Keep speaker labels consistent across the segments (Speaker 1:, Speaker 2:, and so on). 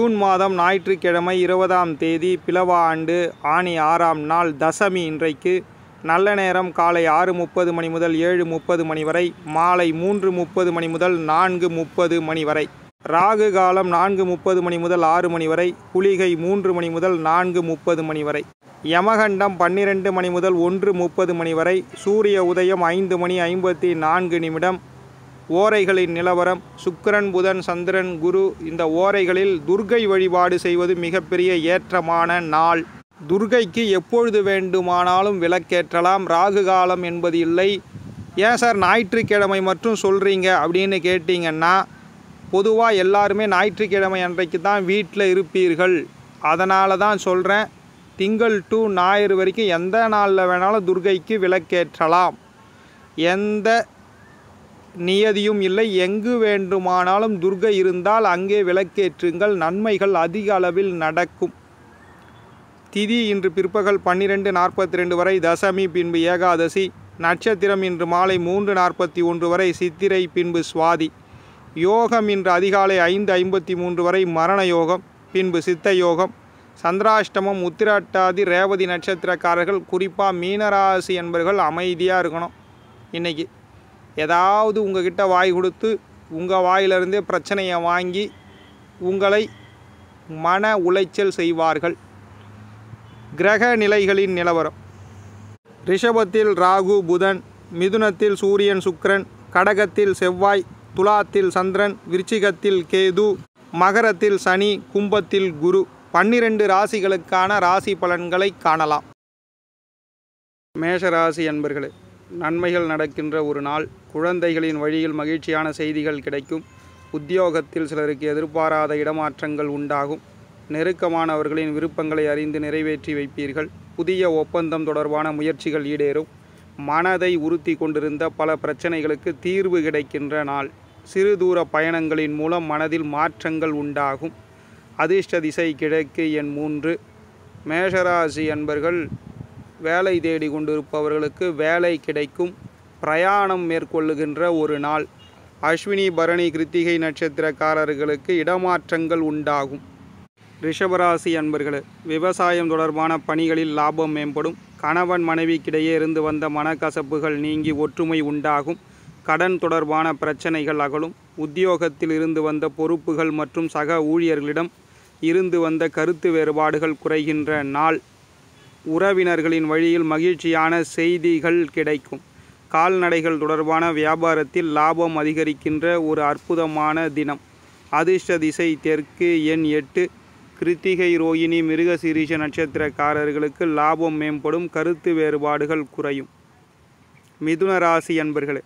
Speaker 1: June மாதம் ஞாயிற்றுக்கிழமை இருபதாம் தேதி பிலவ ஆண்டு ஆணி ஆறாம் நாள் தசமி இன்றைக்கு நல்ல நேரம் காலை ஆறு முப்பது மணி முதல் ஏழு முப்பது மணி வரை மாலை மூன்று முப்பது மணி முதல் நான்கு முப்பது மணி வரை ராகு காலம் நான்கு முப்பது மணி முதல் ஆறு மணி வரை குளிகை மூன்று மணி முதல் நான்கு முப்பது மணி வரை யமகண்டம் பன்னிரெண்டு மணி முதல் ஒன்று முப்பது மணி வரை சூரிய உதயம் ஐந்து மணி ஐம்பத்தி நான்கு நிமிடம் ஓரைகளின் நிலவரம் சுக்கிரன் புதன் சந்திரன் குரு இந்த ஓரைகளில் துர்க்கை வழிபாடு செய்வது மிகப்பெரிய ஏற்றமான நாள் துர்க்கைக்கு எப்பொழுது வேண்டுமானாலும் விளக்கேற்றலாம் ராகு காலம் என்பது இல்லை ஏன் சார் ஞாயிற்றுக்கிழமை மட்டும் சொல்கிறீங்க அப்படின்னு கேட்டிங்கன்னா பொதுவாக எல்லாருமே ஞாயிற்றுக்கிழமை அன்றைக்கு தான் வீட்டில் இருப்பீர்கள் அதனால தான் சொல்கிறேன் திங்கள் டு ஞாயிறு வரைக்கும் எந்த நாளில் வேணாலும் துர்க்கைக்கு விளக்கேற்றலாம் எந்த நியதியும் இல்லை எங்கு வேண்டுமானாலும் துர்கை இருந்தால் அங்கே விளக்கேற்றுங்கள் நன்மைகள் அதிக அளவில் நடக்கும் திதி இன்று பிற்பகல் பன்னிரெண்டு நாற்பத்தி ரெண்டு வரை தசமி பின்பு ஏகாதசி நட்சத்திரம் இன்று மாலை மூன்று நாற்பத்தி ஒன்று வரை சித்திரை பின்பு சுவாதி யோகம் இன்று அதிகாலை ஐந்து ஐம்பத்தி மூன்று வரை மரண யோகம் பின்பு சித்த யோகம் சந்திராஷ்டமம் உத்திராட்டாதி ரேவதி நட்சத்திரக்காரர்கள் குறிப்பாக மீனராசி என்பவர்கள் அமைதியாக இருக்கணும் இன்றைக்கி ஏதாவது உங்ககிட்ட வாய் கொடுத்து உங்கள் வாயிலிருந்தே பிரச்சனையை வாங்கி உங்களை மன உளைச்சல் செய்வார்கள் கிரக நிலைகளின் நிலவரம் ரிஷபத்தில் ராகு புதன் மிதுனத்தில் சூரியன் சுக்கிரன் கடகத்தில் செவ்வாய் துலாத்தில் சந்திரன் விருச்சிகத்தில் கேது மகரத்தில் சனி கும்பத்தில் குரு பன்னிரண்டு ராசிகளுக்கான ராசி பலன்களை காணலாம் மேஷராசி அன்பர்களே நன்மைகள் நடக்கின்ற ஒரு நாள் குழந்தைகளின் வழியில் மகிழ்ச்சியான செய்திகள் கிடைக்கும் உத்தியோகத்தில் சிலருக்கு எதிர்பாராத இடமாற்றங்கள் உண்டாகும் நெருக்கமானவர்களின் விருப்பங்களை அறிந்து நிறைவேற்றி வைப்பீர்கள் புதிய ஒப்பந்தம் தொடர்பான முயற்சிகள் ஈடேறும் மனதை உறுத்தி கொண்டிருந்த பல பிரச்சனைகளுக்கு தீர்வு கிடைக்கின்ற நாள் சிறு தூர பயணங்களின் மூலம் மனதில் மாற்றங்கள் உண்டாகும் அதிர்ஷ்ட திசை கிழக்கு எண் மூன்று மேஷராசி அன்பர்கள் வேலை தேடி கொண்டிருப்பவர்களுக்கு வேலை கிடைக்கும் பிரயாணம் மேற்கொள்ளுகின்ற ஒரு நாள் அஸ்வினி பரணி கிருத்திகை நட்சத்திரக்காரர்களுக்கு இடமாற்றங்கள் உண்டாகும் ரிஷபராசி அன்பர்களே விவசாயம் தொடர்பான பணிகளில் லாபம் மேம்படும் கணவன் மனைவிக்கிடையே இருந்து வந்த மனக்கசப்புகள் நீங்கி ஒற்றுமை உண்டாகும் கடன் தொடர்பான பிரச்சனைகள் அகலும் உத்தியோகத்தில் இருந்து வந்த பொறுப்புகள் மற்றும் சக ஊழியர்களிடம் இருந்து வந்த கருத்து வேறுபாடுகள் குறைகின்ற நாள் உறவினர்களின் வழியில் மகிழ்ச்சியான செய்திகள் கிடைக்கும் கால்நடைகள் தொடர்பான வியாபாரத்தில் லாபம் அதிகரிக்கின்ற ஒரு அற்புதமான தினம் அதிர்ஷ்ட திசை தெற்கு எண் எட்டு கிருத்திகை ரோகிணி மிருகசீரிஷ நட்சத்திரக்காரர்களுக்கு லாபம் மேம்படும் கருத்து வேறுபாடுகள் குறையும் மிதுன ராசி அன்பர்களே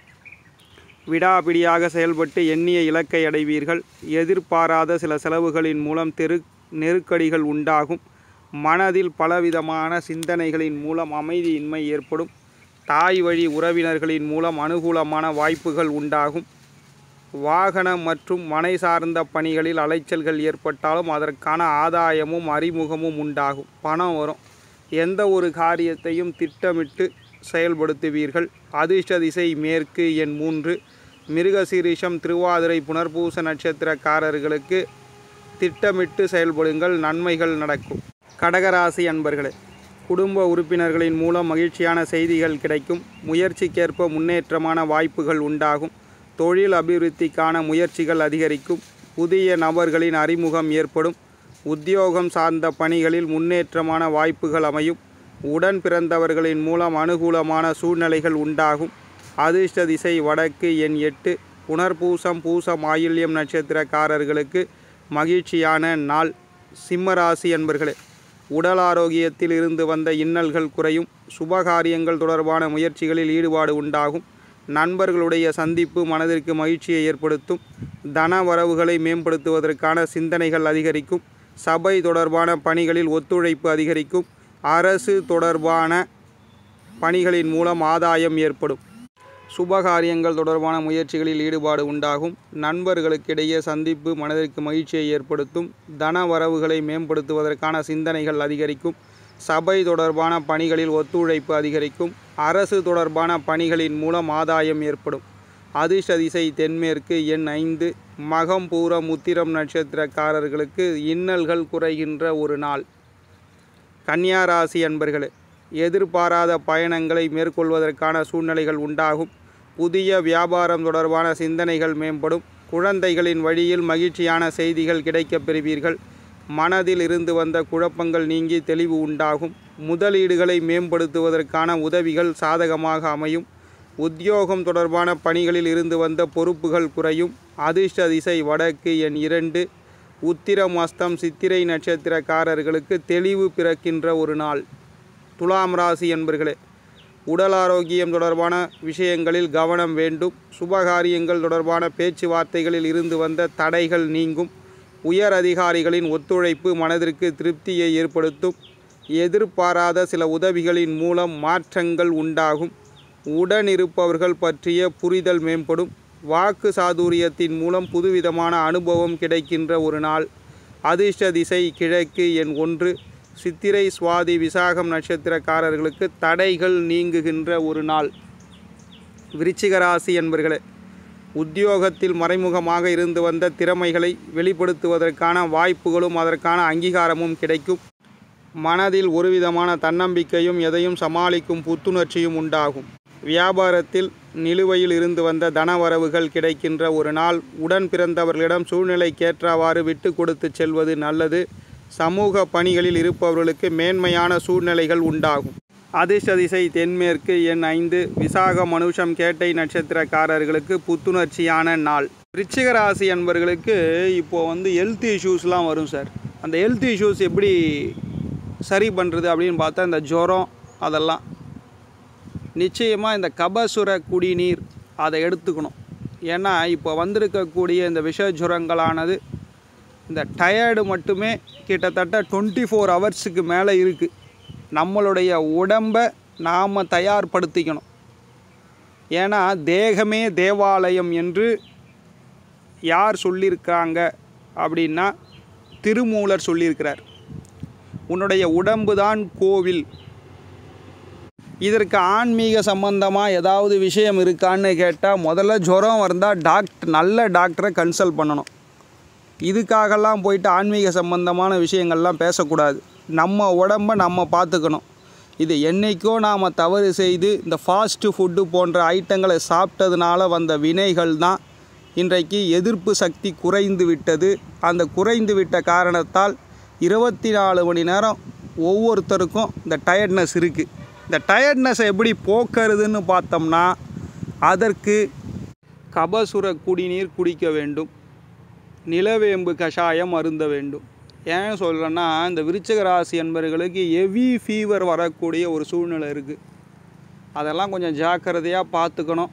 Speaker 1: விடாபிடியாக செயல்பட்டு எண்ணிய இலக்கை அடைவீர்கள் எதிர்பாராத சில செலவுகளின் மூலம் தெரு நெருக்கடிகள் உண்டாகும் மனதில் பலவிதமான சிந்தனைகளின் மூலம் அமைதியின்மை ஏற்படும் தாய் வழி உறவினர்களின் மூலம் அனுகூலமான வாய்ப்புகள் உண்டாகும் வாகனம் மற்றும் மனை சார்ந்த பணிகளில் அலைச்சல்கள் ஏற்பட்டாலும் அதற்கான ஆதாயமும் அறிமுகமும் உண்டாகும் பணம் வரும் எந்த ஒரு காரியத்தையும் திட்டமிட்டு செயல்படுத்துவீர்கள் அதிர்ஷ்ட திசை மேற்கு எண் மூன்று மிருகசீரிஷம் திருவாதிரை புனர்பூச நட்சத்திரக்காரர்களுக்கு திட்டமிட்டு செயல்படுங்கள் நன்மைகள் நடக்கும் கடகராசி அன்பர்களே குடும்ப உறுப்பினர்களின் மூலம் மகிழ்ச்சியான செய்திகள் கிடைக்கும் முயற்சிக்கேற்ப முன்னேற்றமான வாய்ப்புகள் உண்டாகும் தொழில் அபிவிருத்திக்கான முயற்சிகள் அதிகரிக்கும் புதிய நபர்களின் அறிமுகம் ஏற்படும் உத்தியோகம் சார்ந்த பணிகளில் முன்னேற்றமான வாய்ப்புகள் அமையும் உடன் பிறந்தவர்களின் மூலம் அனுகூலமான சூழ்நிலைகள் உண்டாகும் அதிர்ஷ்ட திசை வடக்கு எண் எட்டு புனர்பூசம் பூசம் ஆயில்யம் நட்சத்திரக்காரர்களுக்கு மகிழ்ச்சியான நாள் சிம்மராசி என்பர்களே உடல் ஆரோக்கியத்தில் இருந்து வந்த இன்னல்கள் குறையும் சுபகாரியங்கள் தொடர்பான முயற்சிகளில் ஈடுபாடு உண்டாகும் நண்பர்களுடைய சந்திப்பு மனதிற்கு மகிழ்ச்சியை ஏற்படுத்தும் தன வரவுகளை மேம்படுத்துவதற்கான சிந்தனைகள் அதிகரிக்கும் சபை தொடர்பான பணிகளில் ஒத்துழைப்பு அதிகரிக்கும் அரசு தொடர்பான பணிகளின் மூலம் ஆதாயம் ஏற்படும் சுபகாரியங்கள் தொடர்பான முயற்சிகளில் ஈடுபாடு உண்டாகும் நண்பர்களுக்கிடையே சந்திப்பு மனதிற்கு மகிழ்ச்சியை ஏற்படுத்தும் தன வரவுகளை மேம்படுத்துவதற்கான சிந்தனைகள் அதிகரிக்கும் சபை தொடர்பான பணிகளில் ஒத்துழைப்பு அதிகரிக்கும் அரசு தொடர்பான பணிகளின் மூலம் ஆதாயம் ஏற்படும் அதிர்ஷ்ட திசை தென்மேற்கு எண் ஐந்து மகம் பூரம் உத்திரம் நட்சத்திரக்காரர்களுக்கு இன்னல்கள் குறைகின்ற ஒரு நாள் கன்னியா ராசி அன்பர்களே எதிர்பாராத பயணங்களை மேற்கொள்வதற்கான சூழ்நிலைகள் உண்டாகும் புதிய வியாபாரம் தொடர்பான சிந்தனைகள் மேம்படும் குழந்தைகளின் வழியில் மகிழ்ச்சியான செய்திகள் கிடைக்கப் பெறுவீர்கள் மனதில் இருந்து வந்த குழப்பங்கள் நீங்கி தெளிவு உண்டாகும் முதலீடுகளை மேம்படுத்துவதற்கான உதவிகள் சாதகமாக அமையும் உத்தியோகம் தொடர்பான பணிகளில் இருந்து வந்த பொறுப்புகள் குறையும் அதிர்ஷ்ட திசை வடக்கு எண் இரண்டு உத்திரம் அஸ்தம் சித்திரை நட்சத்திரக்காரர்களுக்கு தெளிவு பிறக்கின்ற ஒரு நாள் துலாம் ராசி என்பர்களே உடல் ஆரோக்கியம் தொடர்பான விஷயங்களில் கவனம் வேண்டும் சுபகாரியங்கள் தொடர்பான பேச்சுவார்த்தைகளில் இருந்து வந்த தடைகள் நீங்கும் உயர் அதிகாரிகளின் ஒத்துழைப்பு மனதிற்கு திருப்தியை ஏற்படுத்தும் எதிர்பாராத சில உதவிகளின் மூலம் மாற்றங்கள் உண்டாகும் உடனிருப்பவர்கள் பற்றிய புரிதல் மேம்படும் வாக்கு சாதுரியத்தின் மூலம் புதுவிதமான அனுபவம் கிடைக்கின்ற ஒரு நாள் அதிர்ஷ்ட திசை கிழக்கு எண் ஒன்று சித்திரை சுவாதி விசாகம் நட்சத்திரக்காரர்களுக்கு தடைகள் நீங்குகின்ற ஒரு நாள் விருச்சிக ராசி என்பர்களே உத்தியோகத்தில் மறைமுகமாக இருந்து வந்த திறமைகளை வெளிப்படுத்துவதற்கான வாய்ப்புகளும் அதற்கான அங்கீகாரமும் கிடைக்கும் மனதில் ஒருவிதமான தன்னம்பிக்கையும் எதையும் சமாளிக்கும் புத்துணர்ச்சியும் உண்டாகும் வியாபாரத்தில் நிலுவையில் இருந்து வந்த தனவரவுகள் கிடைக்கின்ற ஒரு நாள் உடன் பிறந்தவர்களிடம் சூழ்நிலைக்கேற்றவாறு விட்டு கொடுத்து செல்வது நல்லது சமூக பணிகளில் இருப்பவர்களுக்கு மேன்மையான சூழ்நிலைகள் உண்டாகும் அதிர்ஷ்ட திசை தென்மேற்கு எண் ஐந்து விசாக மனுஷம் கேட்டை நட்சத்திரக்காரர்களுக்கு புத்துணர்ச்சியான நாள் விருச்சிக ராசி என்பவர்களுக்கு இப்போ வந்து ஹெல்த் இஷ்யூஸ்லாம் வரும் சார் அந்த ஹெல்த் இஷ்யூஸ் எப்படி சரி பண்ணுறது அப்படின்னு பார்த்தா இந்த ஜுரம் அதெல்லாம் நிச்சயமாக இந்த கபசுர குடிநீர் அதை எடுத்துக்கணும் ஏன்னா இப்போ வந்திருக்கக்கூடிய இந்த விஷ ஜுரங்களானது இந்த டயர்டு மட்டுமே கிட்டத்தட்ட டுவெண்ட்டி ஃபோர் ஹவர்ஸுக்கு மேலே இருக்குது நம்மளுடைய உடம்பை நாம் தயார்படுத்திக்கணும் ஏன்னா தேகமே தேவாலயம் என்று யார் சொல்லியிருக்காங்க அப்படின்னா திருமூலர் சொல்லியிருக்கிறார் உன்னுடைய உடம்பு தான் கோவில் இதற்கு ஆன்மீக சம்பந்தமாக ஏதாவது விஷயம் இருக்கான்னு கேட்டால் முதல்ல ஜுரம் வந்தால் டாக்டர் நல்ல டாக்டரை கன்சல்ட் பண்ணணும் இதுக்காகலாம் போயிட்டு ஆன்மீக சம்பந்தமான விஷயங்கள்லாம் பேசக்கூடாது நம்ம உடம்ப நம்ம பார்த்துக்கணும் இது என்றைக்கோ நாம் தவறு செய்து இந்த ஃபாஸ்ட்டு ஃபுட்டு போன்ற ஐட்டங்களை சாப்பிட்டதுனால வந்த வினைகள் தான் இன்றைக்கு எதிர்ப்பு சக்தி குறைந்து விட்டது அந்த குறைந்து விட்ட காரணத்தால் இருபத்தி நாலு மணி நேரம் ஒவ்வொருத்தருக்கும் இந்த டயர்ட்னஸ் இருக்குது இந்த டயர்ட்னஸை எப்படி போக்குறதுன்னு பார்த்தோம்னா அதற்கு கபசுர குடிநீர் குடிக்க வேண்டும் நிலவேம்பு கஷாயம் அருந்த வேண்டும் ஏன் சொல்கிறேன்னா இந்த விருச்சிக ராசி என்பவர்களுக்கு ஹெவி ஃபீவர் வரக்கூடிய ஒரு சூழ்நிலை இருக்குது அதெல்லாம் கொஞ்சம் ஜாக்கிரதையாக பார்த்துக்கணும்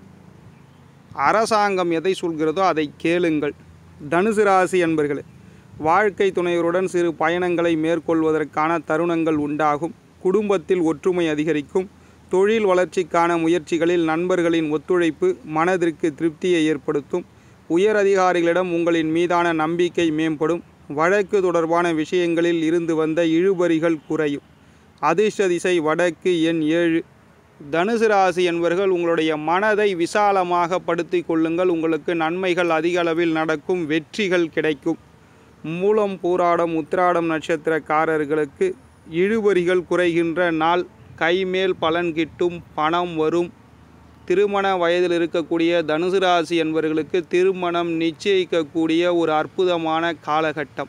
Speaker 1: அரசாங்கம் எதை சொல்கிறதோ அதை கேளுங்கள் தனுசு ராசி என்பர்களே வாழ்க்கை துணைவருடன் சிறு பயணங்களை மேற்கொள்வதற்கான தருணங்கள் உண்டாகும் குடும்பத்தில் ஒற்றுமை அதிகரிக்கும் தொழில் வளர்ச்சிக்கான முயற்சிகளில் நண்பர்களின் ஒத்துழைப்பு மனதிற்கு திருப்தியை ஏற்படுத்தும் உயர் அதிகாரிகளிடம் உங்களின் மீதான நம்பிக்கை மேம்படும் வழக்கு தொடர்பான விஷயங்களில் இருந்து வந்த இழுபறிகள் குறையும் அதிர்ஷ்ட திசை வடக்கு எண் ஏழு தனுசு ராசி என்பவர்கள் உங்களுடைய மனதை விசாலமாக படுத்தி கொள்ளுங்கள் உங்களுக்கு நன்மைகள் அதிக அளவில் நடக்கும் வெற்றிகள் கிடைக்கும் மூலம் பூராடம் உத்திராடம் நட்சத்திரக்காரர்களுக்கு இழுபறிகள் குறைகின்ற நாள் கைமேல் பலன் கிட்டும் பணம் வரும் திருமண வயதில் இருக்கக்கூடிய தனுசு ராசி என்பவர்களுக்கு திருமணம் நிச்சயிக்கக்கூடிய ஒரு அற்புதமான காலகட்டம்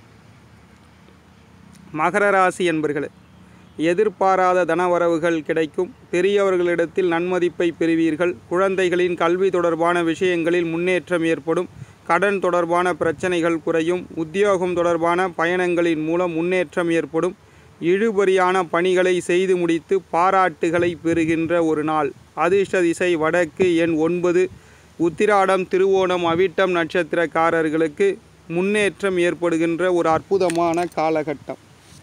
Speaker 1: மகர ராசி என்பர்களே எதிர்பாராத தனவரவுகள் கிடைக்கும் பெரியவர்களிடத்தில் நன்மதிப்பை பெறுவீர்கள் குழந்தைகளின் கல்வி தொடர்பான விஷயங்களில் முன்னேற்றம் ஏற்படும் கடன் தொடர்பான பிரச்சனைகள் குறையும் உத்தியோகம் தொடர்பான பயணங்களின் மூலம் முன்னேற்றம் ஏற்படும் இழுபறியான பணிகளை செய்து முடித்து பாராட்டுகளை பெறுகின்ற ஒரு நாள் அதிர்ஷ்ட திசை வடக்கு எண் ஒன்பது உத்திராடம் திருவோணம் அவிட்டம் நட்சத்திரக்காரர்களுக்கு முன்னேற்றம் ஏற்படுகின்ற ஒரு அற்புதமான காலகட்டம்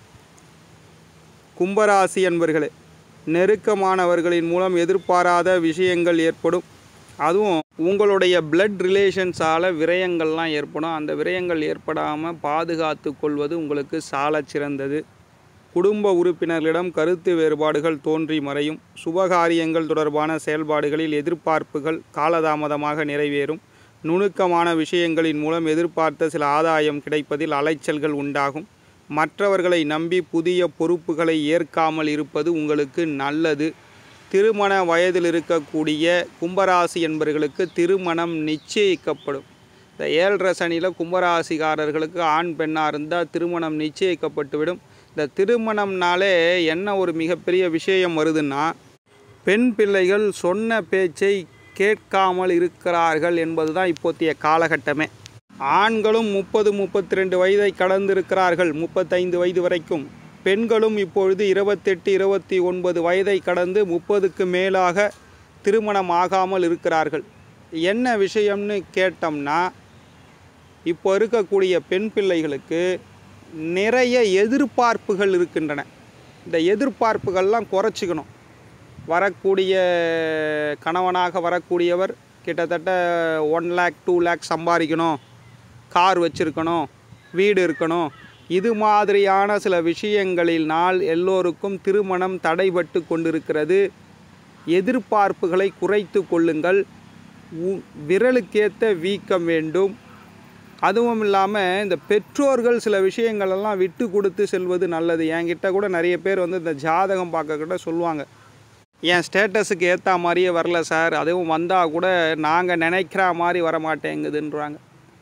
Speaker 1: கும்பராசி என்பர்களே நெருக்கமானவர்களின் மூலம் எதிர்பாராத விஷயங்கள் ஏற்படும் அதுவும் உங்களுடைய பிளட் ரிலேஷன்ஸால் விரயங்கள்லாம் ஏற்படும் அந்த விரயங்கள் ஏற்படாமல் பாதுகாத்து கொள்வது உங்களுக்கு சாலச் சிறந்தது குடும்ப உறுப்பினர்களிடம் கருத்து வேறுபாடுகள் தோன்றி மறையும் சுபகாரியங்கள் தொடர்பான செயல்பாடுகளில் எதிர்பார்ப்புகள் காலதாமதமாக நிறைவேறும் நுணுக்கமான விஷயங்களின் மூலம் எதிர்பார்த்த சில ஆதாயம் கிடைப்பதில் அலைச்சல்கள் உண்டாகும் மற்றவர்களை நம்பி புதிய பொறுப்புகளை ஏற்காமல் இருப்பது உங்களுக்கு நல்லது திருமண வயதில் இருக்கக்கூடிய கும்பராசி என்பவர்களுக்கு திருமணம் நிச்சயிக்கப்படும் இந்த ஏழரை சனியில் கும்பராசிக்காரர்களுக்கு ஆண் பெண்ணாக இருந்தால் திருமணம் நிச்சயிக்கப்பட்டுவிடும் இந்த திருமணம்னாலே என்ன ஒரு மிகப்பெரிய விஷயம் வருதுன்னா பெண் பிள்ளைகள் சொன்ன பேச்சை கேட்காமல் இருக்கிறார்கள் என்பது தான் இப்போதைய காலகட்டமே ஆண்களும் முப்பது முப்பத்தி ரெண்டு வயதை கடந்திருக்கிறார்கள் முப்பத்தைந்து வயது வரைக்கும் பெண்களும் இப்பொழுது இருபத்தெட்டு இருபத்தி ஒன்பது வயதை கடந்து முப்பதுக்கு மேலாக திருமணம் ஆகாமல் இருக்கிறார்கள் என்ன விஷயம்னு கேட்டோம்னா இப்போ இருக்கக்கூடிய பெண் பிள்ளைகளுக்கு நிறைய எதிர்பார்ப்புகள் இருக்கின்றன இந்த எதிர்பார்ப்புகள்லாம் குறைச்சிக்கணும் வரக்கூடிய கணவனாக வரக்கூடியவர் கிட்டத்தட்ட ஒன் லேக் டூ லேக் சம்பாதிக்கணும் கார் வச்சுருக்கணும் வீடு இருக்கணும் இது மாதிரியான சில விஷயங்களினால் எல்லோருக்கும் திருமணம் தடைபட்டு கொண்டிருக்கிறது எதிர்பார்ப்புகளை குறைத்து கொள்ளுங்கள் உ- விரலுக்கேற்ற வீக்கம் வேண்டும் அதுவும் இல்லாமல் இந்த பெற்றோர்கள் சில விஷயங்களெல்லாம் விட்டு கொடுத்து செல்வது நல்லது என்கிட்ட கூட நிறைய பேர் வந்து இந்த ஜாதகம் பார்க்க கூட சொல்லுவாங்க என் ஸ்டேட்டஸுக்கு ஏற்ற மாதிரியே வரல சார் அதுவும் வந்தால் கூட நாங்கள் நினைக்கிற மாதிரி வர மாட்டேங்குதுன்றாங்க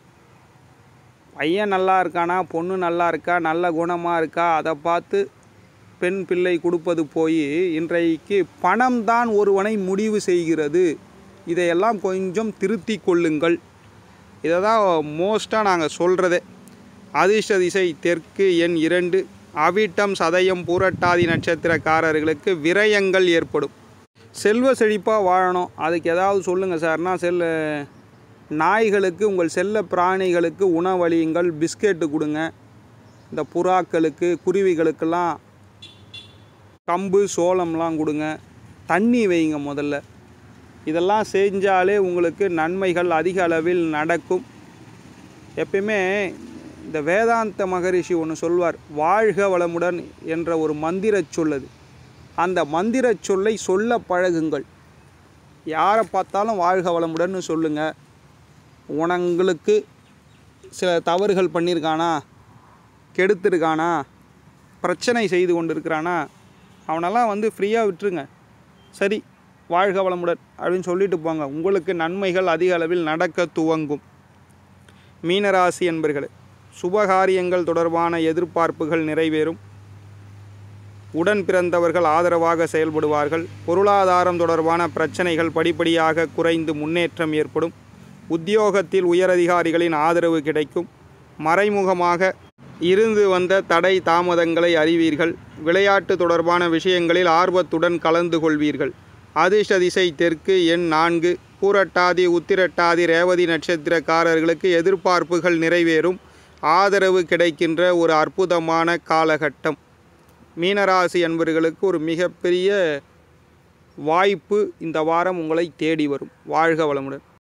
Speaker 1: பையன் நல்லா இருக்கானா பொண்ணு நல்லா இருக்கா நல்ல குணமாக இருக்கா அதை பார்த்து பெண் பிள்ளை கொடுப்பது போய் இன்றைக்கு பணம் தான் ஒருவனை முடிவு செய்கிறது இதையெல்லாம் கொஞ்சம் திருத்தி கொள்ளுங்கள் இதை தான் மோஸ்ட்டாக நாங்கள் சொல்கிறதே அதிர்ஷ்ட திசை தெற்கு எண் இரண்டு அவிட்டம் சதயம் பூரட்டாதி நட்சத்திரக்காரர்களுக்கு விரயங்கள் ஏற்படும் செல்வ செழிப்பாக வாழணும் அதுக்கு ஏதாவது சொல்லுங்கள் சார்னா செல் நாய்களுக்கு உங்கள் செல்ல பிராணிகளுக்கு உணவளியுங்கள் பிஸ்கெட்டு கொடுங்க இந்த புறாக்களுக்கு குருவிகளுக்கெல்லாம் கம்பு சோளம்லாம் கொடுங்க தண்ணி வைங்க முதல்ல இதெல்லாம் செஞ்சாலே உங்களுக்கு நன்மைகள் அதிக அளவில் நடக்கும் எப்பயுமே இந்த வேதாந்த மகரிஷி ஒன்று சொல்வார் வாழ்க வளமுடன் என்ற ஒரு மந்திரச் சொல்லது அந்த மந்திரச் சொல்லை சொல்ல பழகுங்கள் யாரை பார்த்தாலும் வாழ்க வளமுடன்னு சொல்லுங்கள் உனங்களுக்கு சில தவறுகள் பண்ணியிருக்கானா கெடுத்திருக்கானா பிரச்சனை செய்து கொண்டிருக்கிறானா அவனெல்லாம் வந்து ஃப்ரீயாக விட்டுருங்க சரி வாழ்க வளமுடன் அப்படின்னு சொல்லிட்டு போங்க உங்களுக்கு நன்மைகள் அதிக அளவில் நடக்க துவங்கும் மீனராசி என்பர்களே சுபகாரியங்கள் தொடர்பான எதிர்பார்ப்புகள் நிறைவேறும் உடன் பிறந்தவர்கள் ஆதரவாக செயல்படுவார்கள் பொருளாதாரம் தொடர்பான பிரச்சனைகள் படிப்படியாக குறைந்து முன்னேற்றம் ஏற்படும் உத்தியோகத்தில் உயரதிகாரிகளின் ஆதரவு கிடைக்கும் மறைமுகமாக இருந்து வந்த தடை தாமதங்களை அறிவீர்கள் விளையாட்டு தொடர்பான விஷயங்களில் ஆர்வத்துடன் கலந்து கொள்வீர்கள் அதிர்ஷ்ட திசை தெற்கு எண் நான்கு பூரட்டாதி உத்திரட்டாதி ரேவதி நட்சத்திரக்காரர்களுக்கு எதிர்பார்ப்புகள் நிறைவேறும் ஆதரவு கிடைக்கின்ற ஒரு அற்புதமான காலகட்டம் மீனராசி என்பவர்களுக்கு ஒரு மிகப்பெரிய வாய்ப்பு இந்த வாரம் உங்களை தேடி வரும் வாழ்க வளமுடன்